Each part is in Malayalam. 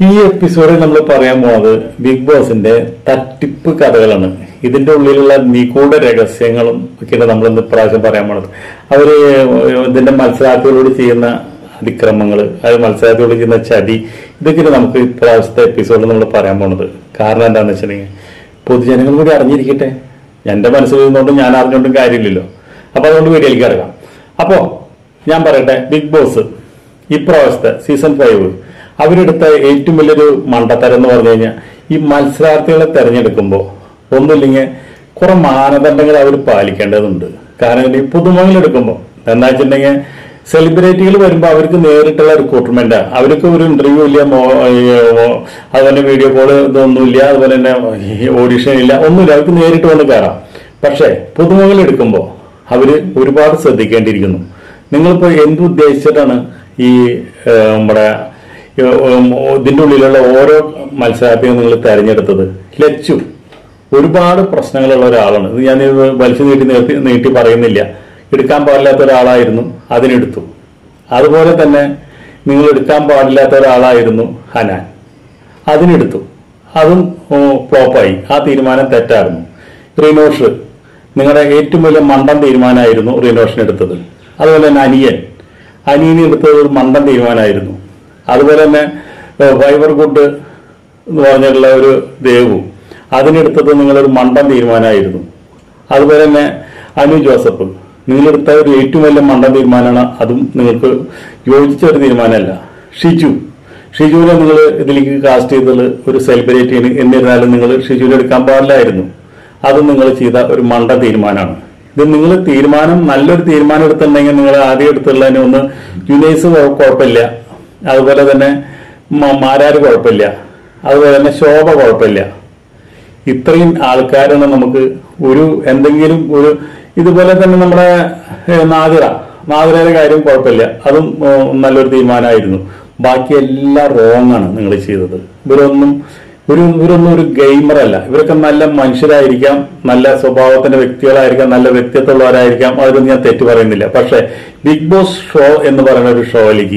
ഈ എപ്പിസോഡിൽ നമ്മൾ പറയാൻ പോകുന്നത് ബിഗ് ബോസിന്റെ തട്ടിപ്പ് കഥകളാണ് ഇതിന്റെ ഉള്ളിലുള്ള നിഗൂഢ രഹസ്യങ്ങളും ഒക്കെയാണ് നമ്മൾ ഇന്ന് പ്രാവശ്യം പറയാൻ പോണത് അവര് ഇതിന്റെ മത്സരാർത്ഥികളോട് ചെയ്യുന്ന അതിക്രമങ്ങൾ അത് മത്സരാർത്ഥികളോട് ചെയ്യുന്ന ചതി ഇതൊക്കെയാണ് നമുക്ക് ഇപ്രാവശ്യത്തെ എപ്പിസോഡിൽ നമ്മൾ പറയാൻ പോണത് കാരണം എന്താണെന്ന് വെച്ചിട്ടുണ്ടെങ്കിൽ പൊതുജനങ്ങൾ കൂടി അറിഞ്ഞിരിക്കട്ടെ എന്റെ മനസ്സിൽ നിന്നുകൊണ്ട് ഞാൻ അറിഞ്ഞുകൊണ്ടും കാര്യമില്ലല്ലോ അപ്പൊ അതുകൊണ്ട് വീഡിയോയിലേക്ക് കിടക്കാം അപ്പോ ഞാൻ പറയട്ടെ ബിഗ് ബോസ് ഇപ്രാവശ്യത്തെ സീസൺ ഫൈവ് അവരെടുത്ത ഏറ്റവും വലിയൊരു മണ്ടത്തരം എന്ന് പറഞ്ഞു കഴിഞ്ഞാൽ ഈ മത്സരാർത്ഥികളെ തെരഞ്ഞെടുക്കുമ്പോൾ ഒന്നുമില്ലെങ്കിൽ കുറെ മാനദണ്ഡങ്ങൾ അവർ പാലിക്കേണ്ടതുണ്ട് കാരണം ഈ പുതുമകൾ എടുക്കുമ്പോൾ എന്താ വെച്ചിട്ടുണ്ടെങ്കിൽ സെലിബ്രിറ്റികൾ വരുമ്പോൾ അവർക്ക് നേരിട്ടുള്ള റിക്രൂട്ട്മെന്റ് അവർക്ക് ഒരു ഇന്റർവ്യൂ ഇല്ല മോ- ഏ- അതുപോലെ വീഡിയോ കോള് ഇതൊന്നുമില്ല അതുപോലെ തന്നെ ഓഡിഷൻ ഇല്ല ഒന്നുമില്ല അവർക്ക് നേരിട്ട് കൊണ്ട് കയറാം പക്ഷേ പുതുമകൾ എടുക്കുമ്പോൾ അവര് ഒരുപാട് ശ്രദ്ധിക്കേണ്ടിയിരിക്കുന്നു നിങ്ങളിപ്പോ എന്തുദ്ദേശിച്ചിട്ടാണ് ഈ ഏ, നമ്മുടെ ഏ, ഉം, ഇതിന്റെ ഉള്ളിലുള്ള ഓരോ മത്സരാർത്ഥികളും നിങ്ങൾ തെരഞ്ഞെടുത്തത് ലച്ചു ഒരുപാട് പ്രശ്നങ്ങളുള്ള ഒരാളാണ് ഇത് ഞാൻ വലിച്ചു നീട്ടി നീട്ടി നീട്ടി പറയുന്നില്ല എടുക്കാൻ പാടില്ലാത്ത ഒരാളായിരുന്നു അതിനെടുത്തു അതുപോലെ തന്നെ നിങ്ങൾ എടുക്കാൻ പാടില്ലാത്ത ഒരാളായിരുന്നു ഹനാൻ അതിനെടുത്തു അതും ഫ്ലോപ്പായി ആ തീരുമാനം തെറ്റായിരുന്നു റിനോഷ് നിങ്ങളുടെ ഏറ്റവും വലിയ മണ്ടൻ തീരുമാനമായിരുന്നു റിനോഷിന് എടുത്തത് അതുപോലെ തന്നെ അനിയൻ അനിയനെ എടുത്തത് ഒരു മണ്ടൻ തീരുമാനമായിരുന്നു അതുപോലെ തന്നെ ഫൈബർ ഗുഡ് എന്ന് പറഞ്ഞിട്ടുള്ള ഒരു ദേവു അതിനെടുത്തത് നിങ്ങളൊരു മണ്ടൻ തീരുമാനമായിരുന്നു അതുപോലെ തന്നെ അനു ജോസഫ് നിങ്ങളെടുത്ത ഒരു ഏറ്റവും വലിയ മണ്ടൻ തീരുമാനമാണ് അതും നിങ്ങൾക്ക് യോജിച്ച ഒരു തീരുമാനമല്ല ഷിജു ഷിജുവിനെ നിങ്ങൾ ഇതിലേക്ക് കാസ്റ്റ് ചെയ്തത് ഒരു സെലിബ്രിറ്റിയാണ് എന്നിരുന്നാലും നിങ്ങൾ ഷിജുവിനെ എടുക്കാൻ പാടില്ലായിരുന്നു അത് നിങ്ങൾ ചെയ്ത ഒരു മണ്ട തീരുമാനമാണ് ഇത് നിങ്ങൾ തീരുമാനം നല്ലൊരു തീരുമാനം എടുത്തിട്ടുണ്ടെങ്കിൽ നിങ്ങൾ ആദ്യം എടുത്തുള്ളതിന് ഒന്ന് യുനൈസ് കുഴ- കുഴപ്പമില്ല അതുപോലെ തന്നെ മ- മാരാര് കുഴപ്പമില്ല അതുപോലെ തന്നെ ശോഭ കുഴപ്പമില്ല ഇത്രയും ആൾക്കാരാണ് നമുക്ക് ഒരു എന്തെങ്കിലും ഒരു ഇതുപോലെ തന്നെ നമ്മുടെ ഏഹ്, നാദിറ നാദിറയുടെ കാര്യം കുഴപ്പമില്ല അതും ഏഹ്, നല്ലൊരു തീരുമാനമായിരുന്നു ബാക്കി എല്ലാം റോങ് ആണ് നിങ്ങൾ ചെയ്തത് ഇവരൊന്നും ഒരു ഇവരൊന്നും ഒരു ഗെയിമർ അല്ല ഇവരൊക്കെ നല്ല മനുഷ്യരായിരിക്കാം നല്ല സ്വഭാവത്തിന്റെ വ്യക്തികളായിരിക്കാം നല്ല വ്യക്തിത്വമുള്ളവരായിരിക്കാം അതിലൊന്നും ഞാൻ തെറ്റ് പറയുന്നില്ല പക്ഷെ ബിഗ് ബോസ് ഷോ എന്ന് പറയുന്ന ഒരു ഷോയിലേക്ക്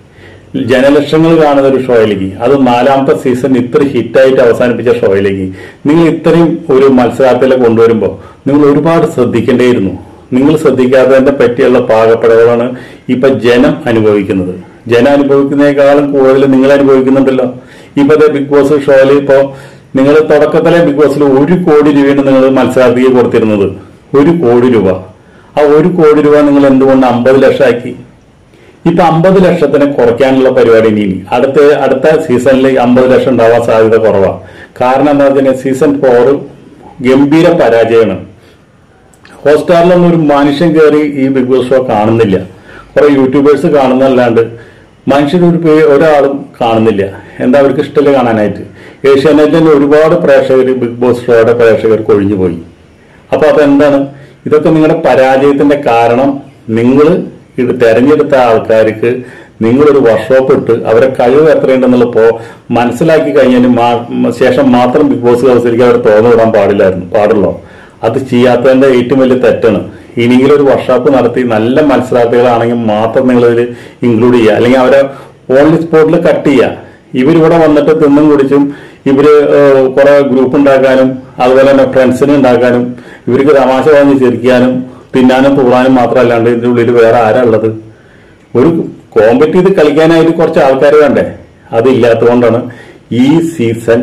ജനലക്ഷങ്ങൾ കാണുന്ന ഒരു ഷോയിലേക്ക് അത് നാലാമത്തെ സീസൺ ഇത്ര ഹിറ്റായിട്ട് അവസാനിപ്പിച്ച ഷോയിലേക്ക് നിങ്ങൾ ഇത്രയും ഒരു മത്സരാർത്ഥികളെ കൊണ്ടുവരുമ്പോൾ നിങ്ങൾ ഒരുപാട് ശ്രദ്ധിക്കേണ്ടിയിരുന്നു നിങ്ങൾ ശ്രദ്ധിക്കാത്തതിന്റെ പറ്റിയുള്ള പാകപ്പിഴകളാണ് ഇപ്പൊ ജനം അനുഭവിക്കുന്നത് ജനം അനുഭവിക്കുന്നതിനേക്കാളും കൂടുതൽ നിങ്ങൾ അനുഭവിക്കുന്നുണ്ടല്ലോ ഇപ്പോഴത്തെ ബിഗ് ബോസ് ഷോയിൽ ഇപ്പോ നിങ്ങൾ തുടക്കത്തിലെ ബിഗ് ബോസിൽ ഒരു കോടി രൂപയാണ് നിങ്ങൾ മത്സരാർത്ഥിക്ക് കൊടുത്തിരുന്നത് ഒരു കോടി രൂപ ആ ഒരു കോടി രൂപ നിങ്ങൾ എന്തുകൊണ്ട് അമ്പത് ലക്ഷമാക്കി ഇപ്പൊ അമ്പത് ലക്ഷത്തിന് കുറയ്ക്കാനുള്ള പരിപാടി ഇനി ഇനി. അടുത്ത അടുത്ത സീസണിൽ അമ്പത് ലക്ഷം ഉണ്ടാവാൻ സാധ്യത കുറവാണ് കാരണം എന്താ വെച്ചാൽ സീസൺ ഫോർ ഗംഭീര പരാജയമാണ് ഹോട്ട്സ്റ്റാറിലൊന്നും ഒരു മനുഷ്യൻ കയറി ഈ ബിഗ് ബോസ് ഷോ കാണുന്നില്ല കുറെ യൂട്യൂബേഴ്സ് കാണുന്നല്ലാണ്ട് മനുഷ്യർ ഒരു പേ- ഒരാളും കാണുന്നില്ല എന്താ അവർക്ക് ഇഷ്ടമില്ല കാണാനായിട്ട് ഏഷ്യാനെറ്റിൽ ഒരുപാട് പ്രേക്ഷകർ ബിഗ് ബോസ് ഷോയുടെ പ്രേക്ഷകർ കൊഴിഞ്ഞു പോയി അപ്പൊ അതെന്താണ് ഇതൊക്കെ നിങ്ങളുടെ പരാജയത്തിന്റെ കാരണം നിങ്ങൾ ഇത് തെരഞ്ഞെടുത്ത ആൾക്കാർക്ക് നിങ്ങളൊരു വർക്ക്ഷോപ്പ് ഇട്ട് അവരെ കഴിവ് എത്രയുണ്ടെന്നുള്ള പോ മനസ്സിലാക്കി കഴിഞ്ഞതിന് മാ- ശേഷം മാത്രം ബിഗ് ബോസ് ഹൗസിലേക്ക് അവർ തുറന്നു വിടാൻ പാടില്ലായിരുന്നു പാടുള്ളൂ അത് ചെയ്യാത്തതിന്റെ ഏറ്റവും വലിയ തെറ്റാണ് ഇനിയെങ്കിലും ഒരു വർക്ക്ഷോപ്പ് നടത്തി നല്ല മത്സരാർത്ഥികളാണെങ്കിൽ മാത്രം നിങ്ങൾ ഇതിൽ ഇൻക്ലൂഡ് ചെയ്യുക അല്ലെങ്കിൽ അവരെ ഓൺലി സ്പോട്ടിൽ കട്ട് ചെയ്യുക ഇവരിവിടെ വന്നിട്ട് തിന്നും കുടിച്ചും ഇവര് ഏഹ്, കുറെ ഗ്രൂപ്പ് ഉണ്ടാക്കാനും അതുപോലെ തന്നെ ഫ്രണ്ട്സിനെ ഉണ്ടാക്കാനും ഇവർക്ക് തമാശ പറഞ്ഞ് ചിരിക്കാനും തിന്നാനും തൂറാനും മാത്രമല്ലാണ്ട് ഇതിന്റെ ഉള്ളിൽ വേറെ ആരാ ഉള്ളത് ഒരു കോമ്പറ്റ് ചെയ്ത് കളിക്കാനായിട്ട് കുറച്ച് ആൾക്കാർ വേണ്ടേ അതില്ലാത്തതുകൊണ്ടാണ് ഈ സീസൺ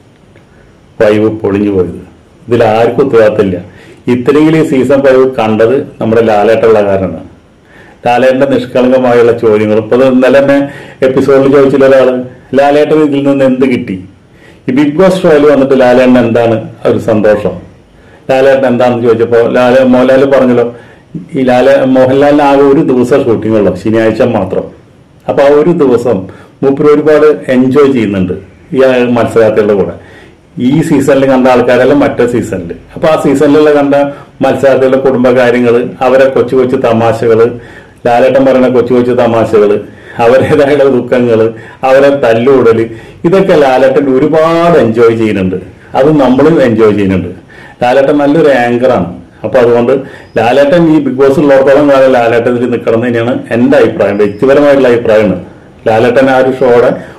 ഫൈവ് പൊളിഞ്ഞു പോയത് ഇതിൽ ആർക്കും ഉത്തരവാദിത്തമില്ല ഇത്രയെങ്കിലും ഈ സീസൺ ഫൈവ് കണ്ടത് നമ്മുടെ ലാലേട്ടുള്ള കാരണമാണ് ലാലേട്ടന്റെ നിഷ്കളങ്കമായുള്ള ചോദ്യങ്ങൾ ഇപ്പൊ ഇത് ഇന്നലെ തന്നെ എപ്പിസോഡിൽ ചോദിച്ചില്ല ഒരാള് ലാലേട്ടൻ ഇതിൽ നിന്ന് എന്ത് കിട്ടി ഈ ബിഗ് ബോസ് ഷോയിൽ വന്നിട്ട് ലാലേട്ടൻ എന്താണ് ഒരു സന്തോഷം ലാലേട്ടൻ എന്താണെന്ന് ചോദിച്ചപ്പോ ലാല മോഹൻലാൽ പറഞ്ഞല്ലോ ഈ ലാല മോഹൻലാലിന് ആകെ ഒരു ദിവസം ഷൂട്ടിംഗ് ഉള്ളു ശനിയാഴ്ച മാത്രം അപ്പൊ ആ ഒരു ദിവസം മൂപ്പർ ഒരുപാട് എൻജോയ് ചെയ്യുന്നുണ്ട് ഈ ആ മത്സരാർത്ഥികളുടെ കൂടെ ഈ സീസണിൽ കണ്ട ആൾക്കാരല്ല മറ്റേ സീസണിൽ അപ്പൊ ആ സീസണിലുള്ള കണ്ട മത്സരാർത്ഥികളുടെ കുടുംബകാര്യങ്ങള് അവരെ കൊച്ചു കൊച്ചു തമാശകള് ലാലേട്ടൻ പറയുന്ന കൊച്ചു കൊച്ചു തമാശകള് അവരുടേതായുള്ള ദുഃഖങ്ങള് അവരെ തല്ലുകൂടല് ഇതൊക്കെ ലാലേട്ടൻ ഒരുപാട് എൻജോയ് ചെയ്യുന്നുണ്ട് അത് നമ്മളും എൻജോയ് ചെയ്യുന്നുണ്ട് ലാലേട്ടൻ നല്ലൊരു ആങ്കറാണ് അപ്പൊ അതുകൊണ്ട് ലാലേട്ടൻ ഈ ബിഗ് ബോസ് ഉള്ളിടത്തോളം കാലം ലാലേട്ടൻ ഇതിൽ നിൽക്കണം എന്ന് തന്നെയാണ് എന്റെ അഭിപ്രായം വ്യക്തിപരമായിട്ടുള്ള അഭിപ്രായമാണ് ലാലേട്ടൻ ആ ഒരു ഷോയുടെ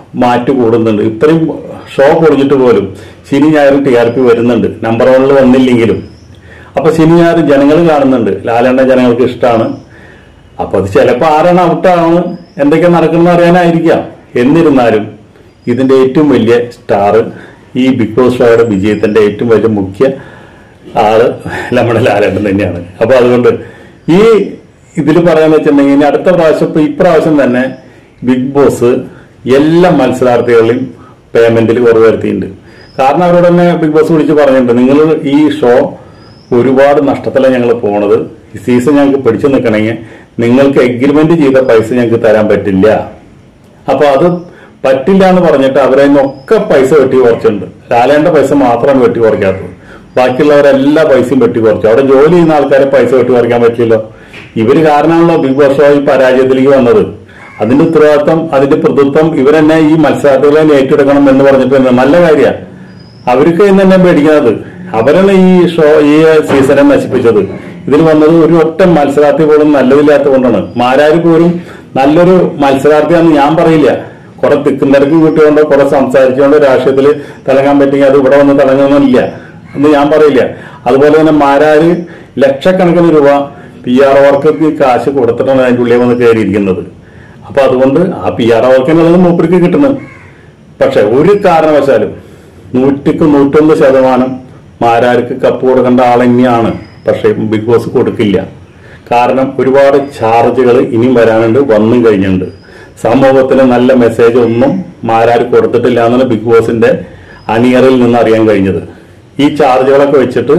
മാറ്റ് കൂടുന്നുണ്ട് ഇത്രയും ഷോ പൊളിഞ്ഞിട്ട് പോലും ശനി ഞായറും ടി ആർ പി വരുന്നുണ്ട് നമ്പർ വണ്ണിൽ വന്നില്ലെങ്കിലും അപ്പൊ ശനി ഞായർ ജനങ്ങൾ കാണുന്നുണ്ട് ലാലേണ്ട ജനങ്ങൾക്ക് ഇഷ്ടമാണ് അപ്പൊ അത് ചിലപ്പോ ആരാണ് ഔട്ടാണ് എന്തൊക്കെ നടക്കുന്നത് അറിയാനായിരിക്കാം എന്നിരുന്നാലും ഇതിന്റെ ഏറ്റവും വലിയ സ്റ്റാർ ഈ ബിഗ് ബോസ് ഷോയുടെ വിജയത്തിന്റെ ഏറ്റവും വലിയ മുഖ്യ ആള് നമ്മുടെ ലാലേട്ടൻ തന്നെയാണ് അപ്പൊ അതുകൊണ്ട് ഈ ഇതിൽ പറയാന്ന് വെച്ചിട്ടുണ്ടെങ്കിൽ ഇനി അടുത്ത പ്രാവശ്യം ഇപ്പൊ ഇപ്രാവശ്യം തന്നെ ബിഗ് ബോസ് എല്ലാ മത്സരാർത്ഥികളെയും പേയ്മെന്റിൽ കുറവ് വരുത്തിയിട്ടുണ്ട് കാരണം അവരോട് തന്നെ ബിഗ് ബോസ് വിളിച്ച് പറഞ്ഞിട്ടുണ്ട് നിങ്ങൾ ഈ ഷോ ഒരുപാട് നഷ്ടത്തിലാണ് ഞങ്ങൾ പോണത് ഈ സീസൺ ഞങ്ങൾക്ക് പിടിച്ചു നിൽക്കണമെങ്കിൽ നിങ്ങൾക്ക് എഗ്രിമെന്റ് ചെയ്ത പൈസ ഞങ്ങൾക്ക് തരാൻ പറ്റില്ല അപ്പൊ അത് പറ്റില്ല എന്ന് പറഞ്ഞിട്ട് അവരെ ഒക്കെ പൈസ വെട്ടി കുറച്ചുണ്ട് ലാലേണ്ട പൈസ മാത്രമാണ് വെട്ടി കുറയ്ക്കാത്തത് ബാക്കിയുള്ളവരെല്ലാ പൈസയും വെട്ടി കുറച്ചു അവിടെ ജോലി ചെയ്യുന്ന ആൾക്കാരെ പൈസ വെട്ടി കുറയ്ക്കാൻ പറ്റില്ലല്ലോ ഇവര് കാരണമാണല്ലോ ബിഗ് ബോസ് ഷോ ഈ പരാജയത്തിലേക്ക് വന്നത് അതിന്റെ ഉത്തരവാദിത്വം അതിന്റെ പ്രതിത്വം ഇവരെന്നെ ഈ മത്സരാർത്ഥികളെ ഏറ്റെടുക്കണം എന്ന് പറഞ്ഞിട്ട് നല്ല കാര്യമാണ് അവർക്ക് ഇന്ന് തന്നെ പേടിക്കുന്നത് അവരാണ് ഈ ഷോ ഈ സീസണെ നശിപ്പിച്ചത് ഇതിൽ വന്നത് ഒരു ഒറ്റ മത്സരാർത്ഥി പോലും നല്ലതില്ലാത്ത കൊണ്ടാണ് മാരാര് പോലും നല്ലൊരു മത്സരാർത്ഥിയാണെന്ന് ഞാൻ പറയില്ല കുറെ തിക്കും തിരക്കും കിട്ടിയോണ്ടോ കുറെ സംസാരിച്ചുകൊണ്ട് രാഷ്ട്രീയത്തിൽ തിളങ്ങാൻ പറ്റിയെങ്കിൽ അത് ഇവിടെ വന്ന് തിളങ്ങുന്നില്ല എന്ന് ഞാൻ പറയില്ല അതുപോലെ തന്നെ മാരാര് ലക്ഷക്കണക്കിന് രൂപ പി ആർ വർക്ക് കാശ് കൊടുത്തിട്ടാണ് അതിന്റെ ഉള്ളിൽ വന്ന് കയറിയിരിക്കുന്നത് അപ്പൊ അതുകൊണ്ട് ആ പി ആർ വർക്കിനുള്ളത് മൂപ്പർക്ക് കിട്ടുന്നത് പക്ഷെ ഒരു കാരണവശാലും നൂറ്റിക്ക് നൂറ്റൊന്ന് ശതമാനം മാരാർക്ക് കപ്പ് കൊടുക്കേണ്ട ആൾ തന്നെയാണ് പക്ഷെ ബിഗ് ബോസ് കൊടുക്കില്ല കാരണം ഒരുപാട് ചാർജുകൾ ഇനിയും വരാനുണ്ട് വന്നും കഴിഞ്ഞിട്ടുണ്ട് സമൂഹത്തിന് നല്ല മെസ്സേജ് ഒന്നും മാരാർ കൊടുത്തിട്ടില്ല എന്നാണ് ബിഗ് ബോസിന്റെ അണിയറിൽ നിന്ന് അറിയാൻ കഴിഞ്ഞത് ഈ ചാർജുകളൊക്കെ വെച്ചിട്ട്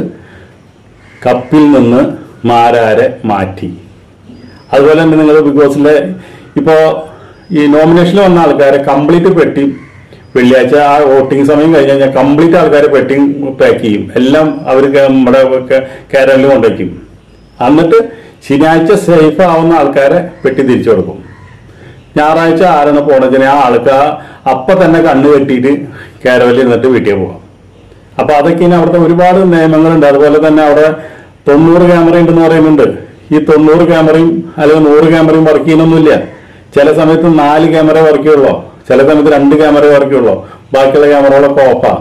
കപ്പിൽ നിന്ന് മാരാരെ മാറ്റി അതുപോലെ തന്നെ നിങ്ങൾ ബിഗ് ബോസിലെ ഇപ്പോ ഈ നോമിനേഷനിൽ വന്ന ആൾക്കാരെ കംപ്ലീറ്റ് പെട്ടി വെള്ളിയാഴ്ച ആ വോട്ടിംഗ് സമയം കഴിഞ്ഞ് കഴിഞ്ഞാൽ കംപ്ലീറ്റ് ആൾക്കാരെ പെട്ടി പാക്ക് ചെയ്യും എല്ലാം അവർ നമ്മുടെ കേരളത്തിൽ കൊണ്ടുവയ്ക്കും എന്നിട്ട് ശനിയാഴ്ച സേഫ് ആവുന്ന ആൾക്കാരെ പെട്ടി തിരിച്ചു കൊടുക്കും ഞായറാഴ്ച ആരാണ് പോണെന്ന് ആ ആൾക്ക് ആ അപ്പൊ തന്നെ കണ്ണ് കെട്ടിയിട്ട് കേരളത്തിൽ ഇരുന്നിട്ട് വീട്ടിൽ പോവാം അപ്പൊ അതൊക്കെ ഇനി അവിടുത്തെ ഒരുപാട് നിയമങ്ങളുണ്ട് അതുപോലെ തന്നെ അവിടെ തൊണ്ണൂറ് ക്യാമറ ഉണ്ടെന്ന് പറയുന്നുണ്ട് ഈ തൊണ്ണൂറ് ക്യാമറയും അല്ലെങ്കിൽ നൂറ് ക്യാമറയും വർക്ക് ചെയ്യുന്നൊന്നുമില്ല ചില സമയത്ത് നാല് ക്യാമറ വർക്ക് ചെയ്യുള്ളൂ ചില സമയത്ത് രണ്ട് ക്യാമറ വർക്ക് ചെയ്യുള്ളൂ ബാക്കിയുള്ള ക്യാമറകളൊക്കെ ഓഫാ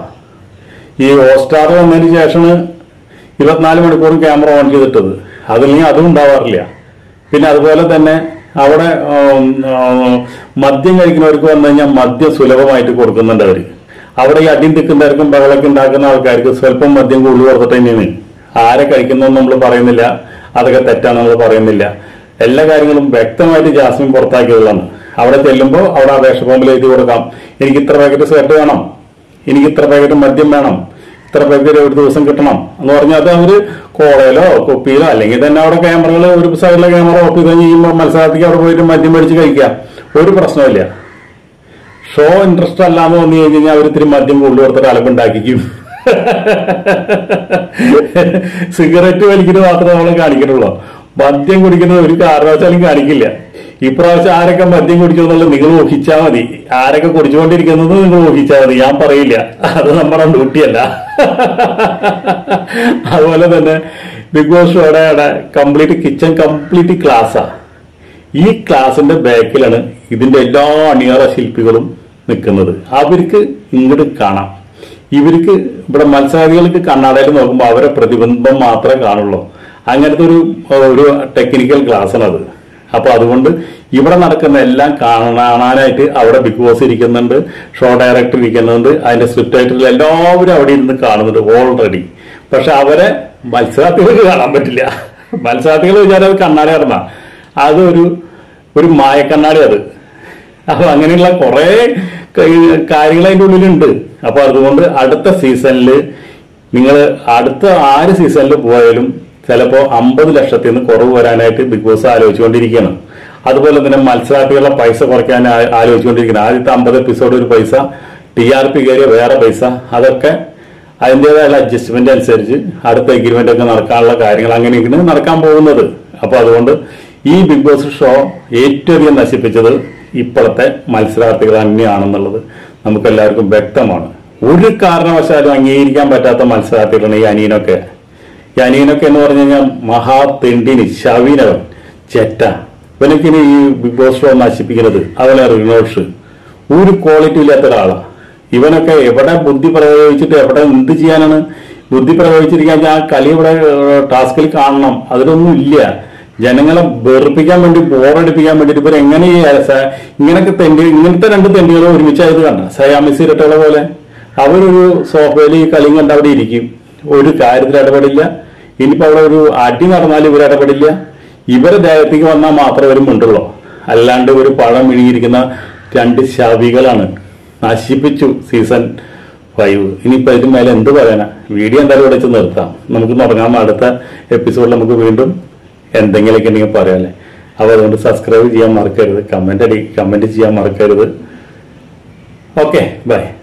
ഈ ഹോട്ട്സ്റ്റാർ വന്നതിന് ശേഷമാണ് ഇരുപത്തിനാല് മണിക്കൂറും ക്യാമറ ഓൺ ചെയ്തിട്ടത് അതില്ലെങ്കിൽ അതും ഉണ്ടാവാറില്ല പിന്നെ അതുപോലെ തന്നെ അവിടെ ഉം, ഉം, മദ്യം കഴിക്കുന്നവർക്ക് വന്നു കഴിഞ്ഞാൽ മദ്യം സുലഭമായിട്ട് കൊടുക്കുന്നുണ്ട് അവര് അവിടെ ഈ അടിയും തിക്കുന്നവർക്കും ബഹളൊക്കെ ഉണ്ടാക്കുന്ന ആൾക്കാർക്ക് സ്വല്പം മദ്യം കൂടുതൽ കൊടുത്തിട്ട് തന്നെയാണ് ആരെ കഴിക്കുന്നതെന്ന് നമ്മൾ പറയുന്നില്ല അതൊക്കെ തെറ്റാണെന്ന് നമ്മൾ പറയുന്നില്ല എല്ലാ കാര്യങ്ങളും വ്യക്തമായിട്ട് ജാസ്മിൻ പുറത്താക്കിയതാണ് അവിടെ ചെല്ലുമ്പോൾ അവിടെ അപേക്ഷ ഫോമിൽ എഴുതി കൊടുക്കാം എനിക്ക് ഇത്ര പാക്കറ്റ് സിഗരറ്റ് വേണം എനിക്ക് ഇത്ര പാക്കറ്റ് മദ്യം വേണം ഇത്ര പാക്കറ്റ് ഒരു ദിവസം കിട്ടണം എന്ന് പറഞ്ഞാൽ അത് അവര് കോളയിലോ കുപ്പിയിലോ അല്ലെങ്കിൽ തന്നെ അവിടെ ക്യാമറകൾ ഒരു സൈഡിലെ ക്യാമറ ഓഫ് ചെയ്ത് കഴിയുമ്പോൾ മത്സരാർത്ഥിക്ക് അവിടെ പോയിട്ട് മദ്യം മേടിച്ച് കഴിക്കാം ഒരു പ്രശ്നമില്ല ഷോ ഇൻട്രസ്റ്റ് അല്ലാന്ന് തോന്നി കഴിഞ്ഞ് കഴിഞ്ഞാൽ അവർ ഇത്തിരി മദ്യം കൂടുതൽ കൊടുത്തിട്ട് അലമ്പുണ്ടാക്കിക്കും സിഗരറ്റ് വലിക്കുന്നത് മാത്രമേ നമ്മൾ കാണിക്കണുള്ളൂ മദ്യം കുടിക്കുന്നത് ഒരു കാരണവശാലും കാണിക്കില്ല ഇപ്രാവശ്യം ആരൊക്കെ മദ്യം കുടിച്ചു എന്നുള്ളത് നിങ്ങൾ ഊഹിച്ചാൽ മതി ആരൊക്കെ കുടിച്ചുകൊണ്ടിരിക്കുന്നത് നിങ്ങൾ ഊഹിച്ചാൽ മതി ഞാൻ പറയില്ല അത് നമ്മുടെ ഡ്യൂട്ടിയല്ല അതുപോലെ തന്നെ ബിഗ് ബോസ് ഷോയുടെ കംപ്ലീറ്റ് കിച്ചൺ കംപ്ലീറ്റ് ക്ലാസ്സാ ഈ ക്ലാസിന്റെ ബാക്കിലാണ് ഇതിന്റെ എല്ലാ അണിയറ ശില്പികളും നിൽക്കുന്നത് അവർക്ക് ഇങ്ങോട്ട് കാണാം ഇവർക്ക് ഇവിടെ മത്സരാർത്ഥികൾക്ക് കണ്ണാടയിൽ നോക്കുമ്പോൾ അവരെ പ്രതിബിംബം മാത്രമേ കാണുള്ളൂ അങ്ങനത്തെ ഒരു ഒരു ടെക്നിക്കൽ ക്ലാസ്സാണ് അത് അപ്പൊ അതുകൊണ്ട് ഇവിടെ നടക്കുന്ന എല്ലാം കാണാനായിട്ട് അവിടെ ബിഗ് ബോസ് ഇരിക്കുന്നുണ്ട് ഷോ ഡയറക്ടർ ഇരിക്കുന്നുണ്ട് അതിന്റെ സ്ക്രിപ്റ്റ് റൈറ്ററിൽ എല്ലാവരും അവിടെ ഇരുന്ന് കാണുന്നുണ്ട് ഓൾറെഡി പക്ഷെ അവരെ മത്സരാർത്ഥികൾക്ക് കാണാൻ പറ്റില്ല മത്സരാർത്ഥികൾ വിചാരം അത് കണ്ണാടി നടന്ന അതൊരു ഒരു മായക്കണ്ണാടി അത് അപ്പൊ അങ്ങനെയുള്ള കുറെ കാര്യങ്ങൾ അതിന്റെ ഉള്ളിലുണ്ട് അപ്പൊ അതുകൊണ്ട് അടുത്ത സീസണിൽ നിങ്ങൾ അടുത്ത ആറ് സീസണിൽ പോയാലും ചിലപ്പോ അമ്പത് ലക്ഷത്തിൽ നിന്ന് കുറവ് വരാനായിട്ട് ബിഗ് ബോസ് ആലോചിച്ചുകൊണ്ടിരിക്കുകയാണ് അതുപോലെ തന്നെ മത്സരാർത്ഥികളുടെ പൈസ കുറയ്ക്കാൻ ആ- ആലോചിച്ചുകൊണ്ടിരിക്കുന്നത് ആദ്യത്തെ അമ്പത് എപ്പിസോഡ് ഒരു പൈസ ടി ആർ പി കയറിയ വേറെ പൈസ അതൊക്കെ അതിൻ്റെതായുള്ള അഡ്ജസ്റ്റ്മെന്റ് അനുസരിച്ച് അടുത്ത എഗ്രിമെന്റ് ഒക്കെ നടക്കാനുള്ള കാര്യങ്ങൾ അങ്ങനെയൊക്കെയാണ് നടക്കാൻ പോകുന്നത് അപ്പൊ അതുകൊണ്ട് ഈ ബിഗ് ബോസ് ഷോ ഏറ്റവും അധികം നശിപ്പിച്ചത് ഇപ്പോഴത്തെ മത്സരാർത്ഥികൾ തന്നെയാണെന്നുള്ളത് നമുക്ക് എല്ലാവർക്കും വ്യക്തമാണ് ഒരു കാരണവശാലും അംഗീകരിക്കാൻ പറ്റാത്ത മത്സരാർത്ഥികളാണ് ഈ അനിയനൊക്കെ ഈ അനിയനൊക്കെ എന്ന് പറഞ്ഞു കഴിഞ്ഞാൽ മഹാ തെണ്ടിനി ശവീനവൻ ചെറ്റ ഇവനൊക്കെ ഈ ബിഗ് ബോസ് ഷോ നശിപ്പിക്കുന്നത് അതുപോലെ റിനോഷ് ഒരു ക്വാളിറ്റി ഇല്ലാത്ത ഒരാളാണ് ഇവനൊക്കെ എവിടെ ബുദ്ധി പ്രയോഗിച്ചിട്ട് എവിടെ എന്ത് ചെയ്യാനാണ് ബുദ്ധി പ്രയോഗിച്ചിരിക്കാൻ ആ കളി ഇവിടെ ഏഹ്, ടാസ്കിൽ കാണണം അതിലൊന്നും ഇല്ല ജനങ്ങളെ വെറുപ്പിക്കാൻ വേണ്ടി ബോറടിപ്പിക്കാൻ വേണ്ടിട്ട് ഇവർ എങ്ങനെ ഈ സ- ഇങ്ങനൊക്കെ തെണ്ടി ഇങ്ങനത്തെ രണ്ട് തെണ്ടികൾ ഒരുമിച്ചായത് കണ്ട സയാമിസ് ഇരട്ടകളെ പോലെ അവരൊരു സോഫയിൽ ഈ കളിയും കണ്ട് അവിടെ ഇരിക്കും ഒരു കാര്യത്തിൽ ഇടപെടില്ല ഇനിയിപ്പോ അവിടെ ഒരു അടി നടന്നാൽ ഇവർ ഇടപെടില്ല ഇവരെ ദേഹത്തേക്ക് വന്നാൽ മാത്രമേ ഇവർ മിണ്ടുള്ളൂ അല്ലാണ്ട് ഒരു പഴം വിഴുങ്ങിയിരിക്കുന്ന രണ്ട് ശവികളാണ് നശിപ്പിച്ചു സീസൺ ഫൈവ് ഇനിയിപ്പോ ഇതിന് മേലെ എന്ത് പറയാനാ വീഡിയോ എന്തായാലും ഇവിടെ വെച്ച് നിർത്താം നമുക്ക് തുടങ്ങാം അടുത്ത എപ്പിസോഡിൽ നമുക്ക് വീണ്ടും എന്തെങ്കിലുമൊക്കെ ഉണ്ടെങ്കിൽ പറയാല്ലേ അപ്പോൾ അതുകൊണ്ട് സബ്സ്ക്രൈബ് ചെയ്യാൻ മറക്കരുത് കമന്റ് അടി കമന്റ് ചെയ്യാൻ മറക്കരുത് ഓക്കെ ബൈ